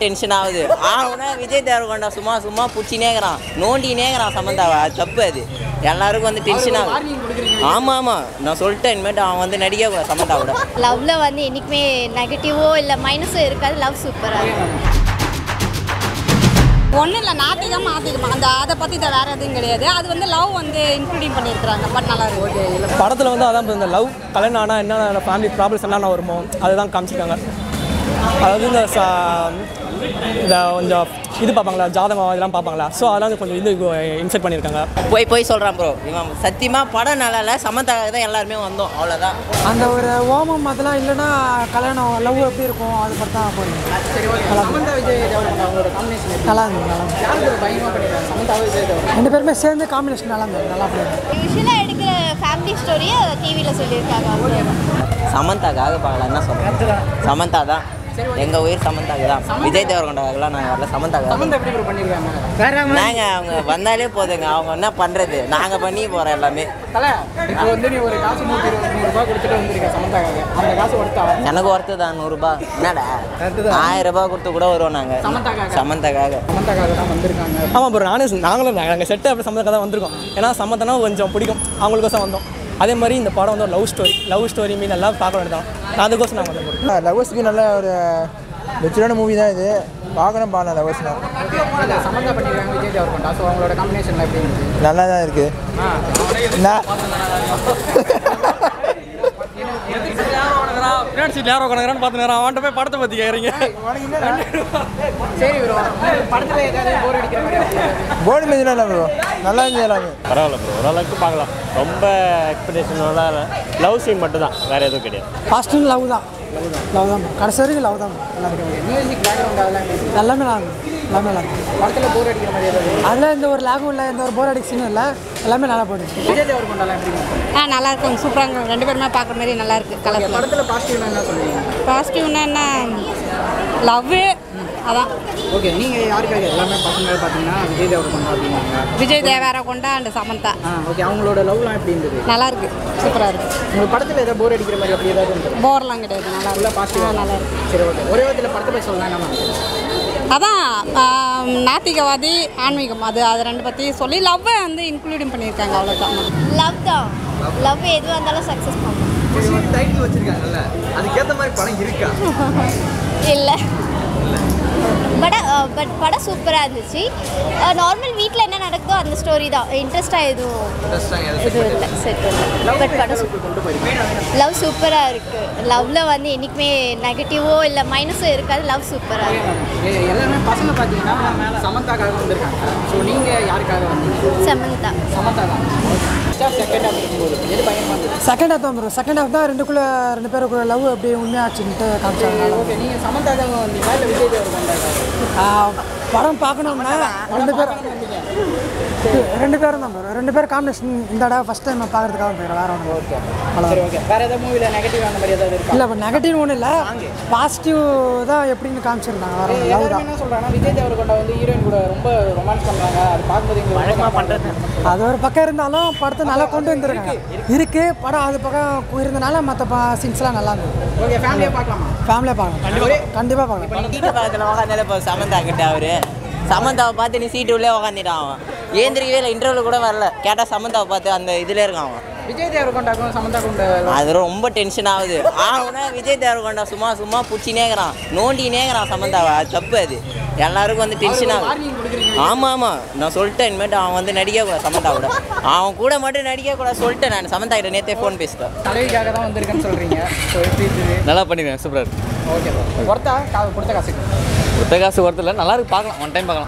tension ஆகுது ஆகுனா விஜய் தேவரகொண்டா சும்மா சும்மா பிடிச்சினேங்கிறான் நோண்டினேங்கிறான் சமந்தாவை அது தப்பு அது எல்லாருக்கும் வந்து டென்ஷன் ஆகுது ஆமாம் ஆமாம் நான் சொல்லிட்டேன் இனிமேட்டு அவன் வந்து நடிக்க கூடாது சமந்தாவோட லவ்ல வந்து என்றைக்குமே நெகட்டிவோ இல்லை மைனஸோ இருக்காது லவ் சூப்பராக இருக்கும் ஒன்றும் இல்லை நாத்திகம் ஆத்திகம் அந்த அதை பற்றி தான் வேறு எதுவும் கிடையாது அது வந்து லவ் வந்து இன்க்ளூடிங் பண்ணியிருக்கிறாங்க பட் நல்லா இருக்கு படத்தில் வந்து அதான் இந்த லவ் கல்யாணம் ஆனால் என்னென்ன ஃபேமிலி ப்ராப்ளம்ஸ் என்னென்ன வருமோ அதுதான் காமிச்சிருக்காங்க அதாவது இந்த ச இந்த கொஞ்சம் இது பார்ப்பாங்களா ஜாதகம் இதெல்லாம் பார்ப்பாங்களா ஸோ அதெல்லாம் கொஞ்சம் இது இன்செர்ட் பண்ணியிருக்காங்க போய் போய் சொல்கிறான் ப்ரோ இவன் சத்தியமாக படம் நல்லா இல்லை சமந்தாக்காக தான் எல்லாருமே வந்தோம் அவ்வளோதான் அந்த ஒரு ஓமம் அதெல்லாம் இல்லைன்னா கல்யாணம் லவ் எப்படி இருக்கும் அது பற்றி தான் போடுங்க நல்லா இருந்தது நல்லா இருந்தது ரெண்டு பேருமே சேர்ந்து காம்பினேஷன் நல்லா இருந்தது நல்லா போயிருந்தது யூஸ்வலாக எடுக்கிற ஃபேமிலி ஸ்டோரியை டிவியில் சொல்லியிருக்காங்க அவ்வளோதான் சமந்தாக்காக பார்க்கலாம் என்ன சொல்கிறேன் சமந்தா தான் எங்கள் உயிர் சமந்தாக்கு தான் விஜய் தேவரகொண்டாக்கெல்லாம் நாங்கள் வரல சமந்தாக்கு தான் நாங்கள் அவங்க வந்தாலே போதுங்க அவங்க என்ன பண்ணுறது நாங்கள் பண்ணி போகிறோம் எல்லாமே எனக்கு ஒருத்து தான் நூறுரூபா என்னடா ஆயிரம் ரூபாய் கொடுத்து கூட வருவோம் நாங்கள் சமந்தாக்காக ஆமாம் ப்ரோ நானே சொ- நாங்களும் நாங்கள் செட்டு அப்படி சம்மந்தக்காக தான் வந்திருக்கோம் ஏன்னா சம்மந்தனா கொஞ்சம் பிடிக்கும் அவங்களுக்கோசம் வந்தோம் அதே மாதிரி இந்த படம் வந்து ஒரு லவ் ஸ்டோரி லவ் ஸ்டோரி மீன் எல்லாம் பார்க்க வேண்டியதான் அதுக்கோசம் நாங்கள் வந்தோம் லவர்ஸ்க்கு நல்ல ஒரு மெச்சூரான மூவி தான் இது பார்க்கணும் பாருங்க லவர்ஸ்லாம் நல்லா தான் இருக்கு நான் பின்னாடி சீட்டில் யாரோ உட்காந்துக்கிறான்னு பார்த்து நேரம் அவன்கிட்ட போய் படத்தை பற்றி கேட்குறீங்க போர்டு மெச்சூராக இல்லை ப்ரோ நல்லா இருந்துச்சு எல்லாமே பரவாயில்ல ப்ரோ ஓரளவுக்கு பார்க்கலாம் ரொம்ப எக்ஸ்பெக்டேஷனோட லவ் சீன் மட்டும் தான் வேறு எதுவும் கிடையாது ஃபஸ்ட்டு லவ் தான் லவ் தான் கடைசி வரைக்கும் லவ் தான் எல்லாமே நல்லா இருந்தது எல்லாமே நல்லா இருந்தது அதில் எந்த ஒரு லேகும் இல்லை எந்த ஒரு போர் அடிக்ஷனும் இல்லை எல்லாமே நல்லா போயிடுச்சு ஆ நல்லா இருக்கும் சூப்பராக இருக்கும் ரெண்டு பேருமே பார்க்குற மாதிரி நல்லா இருக்கு கலர் படத்தில் பாசிட்டிவ்னா என்ன லவ் அதான் ஓகே நீங்கள் யாருக்காக எல்லாமே பசங்க பார்த்தீங்கன்னா விஜய் தேவரகொண்டா அப்படின்னாங்க விஜய் தேவாரா கொண்டா அண்ட் சமந்தா ஆ ஓகே அவங்களோட லவ்லாம் எப்படி இருந்தது நல்லா இருக்கு சூப்பராக இருக்கு உங்கள் படத்தில் ஏதாவது போர் அடிக்கிற மாதிரி அப்படி ஏதாவது இருந்தது போர்லாம் கிடையாது நல்லா ஃபுல்லாக இருக்கு பாசிட்டிவ் ஆ, நல்லா இருக்கு சரி ஓகே ஒரே விதத்தில் படத்தை போய் சொல்லலாம் என்ன அதான் ஆம், நாத்திகவாதி ஆன்மீகம் அது அது ரெண்டு பற்றி சொல்லி லவ்வை வந்து இன்க்ளூடிங் பண்ணியிருக்காங்க அவ்வளோதான் லவ் தான் லவ் எதுவாக இருந்தாலும் சக்ஸஸ் பண்ணும் டைட்டில் வச்சிருக்காங்கல்ல அதுக்கேற்ற மாதிரி படம் இருக்கா இல்லை படம் பட் படம் சூப்பராக இருந்துச்சு நார்மல் வீட்டில் என்ன நடக்குதோ அந்த ஸ்டோரி தான் இன்ட்ரெஸ்டாக எதுவும் எதுவும் இல்லை செட் இல்லை பட் படம் லவ் சூப்பராக இருக்குது லவ்வில் வந்து என்றைக்குமே நெகட்டிவோ இல்லை மைனஸோ இருக்காது லவ் சூப்பராக இருக்கும் எல்லாமே பசங்க பார்த்தீங்கன்னா சமந்தாக்காக வந்திருக்காங்க ஸோ நீங்கள் யாருக்காக வந்தீங்க சமந்தா சமந்தா தான் செகண்ட் ஹாஃப் இருக்கும்போது எது பயங்கரமாக இருந்தது செகண்ட் ஹாஃப் தான் ப்ரோ செகண்ட் ஹாஃப் தான் ரெண்டுக்குள்ளே ரெண்டு பேருக்குள்ள லவ் எப்படி உண்மையாச்சுன்ட்டு காமிச்சாங்க ஓகே நீங்கள் சமந்தா தான் வந்தீங்களா இல்லை விஜய் தேவரகொண்டா ஆ, படம் பார்க்கணும்னா ரெண்டு பேரும் ரெண்டு பேரும் தான் ப்ரோ ரெண்டு பேரும் காம்பினேஷன் இந்த தடவை ஃபஸ்ட் டைம் பார்க்கறதுக்காக போயிடும் வேற ஒன்று ஓகே சரி ஓகே வேறு ஏதாவது மூவியில் நெகட்டிவ் அந்த மாதிரி ஏதாவது இருக்கா இல்லை இப்போ நெகட்டிவ் ஒன்றும் இல்லை பாசிட்டிவ் தான் எப்படின்னு காமிச்சிருந்தாங்க வேற ஒன்று லவ் எல்லாருமே தான் என்ன சொல்கிறாங்கன்னா விஜய் தேவரகொண்டா வந்து ஹீரோயின் கூட ரொம்ப ரொமான்ஸ் பண்ணுறாங்க அது பார்க்கும்போது இங்கே வழக்கமாக பண்ணுறது அது ஒரு பக்கம் இருந்தாலும் படத்தை நல்லா கொண்டு வந்திருக்காங்க இருக்கு படம் அது பக்கம் இருந்தனால மற்ற சீன்ஸ்லாம் நல்லா இருந்தது ஓகே ஃபேமிலியாக பார்க்கலாமா ஃபேமிலியாக பார்க்கலாம் கண்டிப்பாக பார்க்கலாம் சீட்டு பக்கத்தில் உட்காந்தாலே இப்போ சமந்தா கிட்ட அவரு சமந்தாவை பார்த்து நீ சீட்டு உள்ளே உட்காந்துட்டான் அவன் ஏந்திரிக்கவே இல்லை இன்டர்வியூ கூட வரல கேட்டால் சமந்தாவை பார்த்து அந்த இதில் இருக்கான் அவன் விஜய் தேவரகொண்டாக்கும் சமந்தா கொண்ட அது ரொம்ப டென்ஷன் ஆகுது ஆகுனா விஜய் தேவரகொண்டா சும்மா சும்மா பிடிச்சினேங்கிறான் நோண்டினேங்கிறான் சமந்தாவை அது தப்பு அது எல்லாருக்கும் வந்து டென்ஷன் ஆகுது ஆமாம் ஆமாம் நான் சொல்லிட்டேன் இனிமேட்டு அவன் வந்து நடிக்க கூடாது சமந்தாவோட அவன் கூட மட்டும் நடிக்க கூடாது சொல்லிட்டேன் நான் சமந்தா கிட்ட நேற்றே ஃபோன் பேசிட்டேன் தலைவிக்காக தான் வந்திருக்கேன்னு சொல்கிறீங்க ஸோ எப்படி இருக்குது நல்லா பண்ணிடுவேன் சூப்பராக இருக்கு ஓகே ஒர்த்தா கா- கொடுத்த காசுக்கு ஒத்த காசு ஒருத்தர் நல்லா இருக்கு பார்க்கலாம் ஒன் டைம் பார்க்கலாம்